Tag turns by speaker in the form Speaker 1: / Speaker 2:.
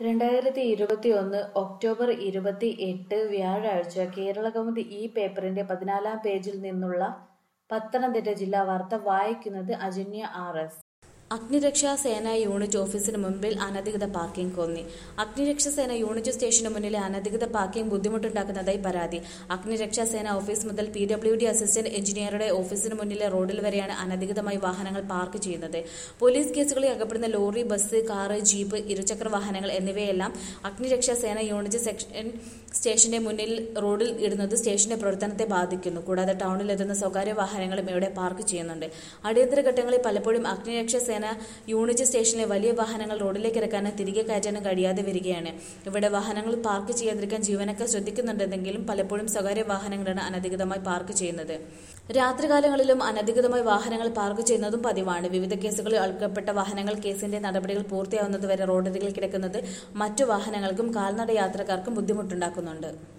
Speaker 1: രണ്ടായിരത്തി ഇരുപത്തിയൊന്ന് ഒക്ടോബർ ഇരുപത്തി എട്ട് വ്യാഴാഴ്ച കേരളകൗമുദി ഈ പേപ്പറിന്റെ പതിനാലാം പേജിൽ നിന്നുള്ള പത്തനംതിട്ട ജില്ലാ വാർത്ത വായിക്കുന്നത് അജന്യ ആർ എസ് അഗ്നിരക്ഷാ സേന യൂണിറ്റ് ഓഫീസിന് മുമ്പിൽ അനധികൃത പാർക്കിംഗ് കോന്നി അഗ്നിരക്ഷാ സേന യൂണിറ്റ് സ്റ്റേഷന് മുന്നിലെ അനധികൃത പാർക്കിംഗ് ബുദ്ധിമുട്ടുണ്ടാക്കുന്നതായി പരാതി അഗ്നിരക്ഷാ സേന ഓഫീസ് മുതൽ പി ഡബ്ല്യു ഡി അസിസ്റ്റന്റ് എഞ്ചിനീയറുടെ ഓഫീസിന് മുന്നിലെ റോഡിൽ വരെയാണ് അനധികൃതമായി വാഹനങ്ങൾ പാർക്ക് ചെയ്യുന്നത് പോലീസ് കേസുകളിൽ അകപ്പെടുന്ന ലോറി ബസ് കാറ് ജീപ്പ് ഇരുചക്ര വാഹനങ്ങൾ എന്നിവയെല്ലാം അഗ്നിരക്ഷാ സേന യൂണിറ്റ് സെക്ഷൻ സ്റ്റേഷന്റെ മുന്നിൽ റോഡിൽ ഇടുന്നത് സ്റ്റേഷന്റെ പ്രവർത്തനത്തെ ബാധിക്കുന്നു കൂടാതെ ടൗണിലെത്തുന്ന സ്വകാര്യ വാഹനങ്ങളും ഇവിടെ പാർക്ക് ചെയ്യുന്നുണ്ട് അടിയന്തര ഘട്ടങ്ങളിൽ പലപ്പോഴും അഗ്നിരക്ഷാ സേന യൂണിറ്റ് സ്റ്റേഷനിലെ വലിയ വാഹനങ്ങൾ റോഡിലേക്ക് ഇറക്കാനും തിരികെ കയറ്റാനും കഴിയാതെ വരികയാണ് ഇവിടെ വാഹനങ്ങൾ പാർക്ക് ചെയ്യാതിരിക്കാൻ ജീവനക്കാർ ശ്രദ്ധിക്കുന്നുണ്ടെങ്കിലും പലപ്പോഴും സ്വകാര്യ വാഹനങ്ങളാണ് അനധികൃതമായി പാർക്ക് ചെയ്യുന്നത് രാത്രികാലങ്ങളിലും അനധികൃതമായി വാഹനങ്ങൾ പാർക്ക് ചെയ്യുന്നതും പതിവാണ് വിവിധ കേസുകളിൽ അൾക്കപ്പെട്ട വാഹനങ്ങൾ കേസിന്റെ നടപടികൾ പൂർത്തിയാവുന്നതുവരെ റോഡരികിൽ കിടക്കുന്നത് മറ്റു വാഹനങ്ങൾക്കും കാൽനട യാത്രക്കാർക്കും ബുദ്ധിമുട്ടുണ്ടാക്കുന്നുണ്ട്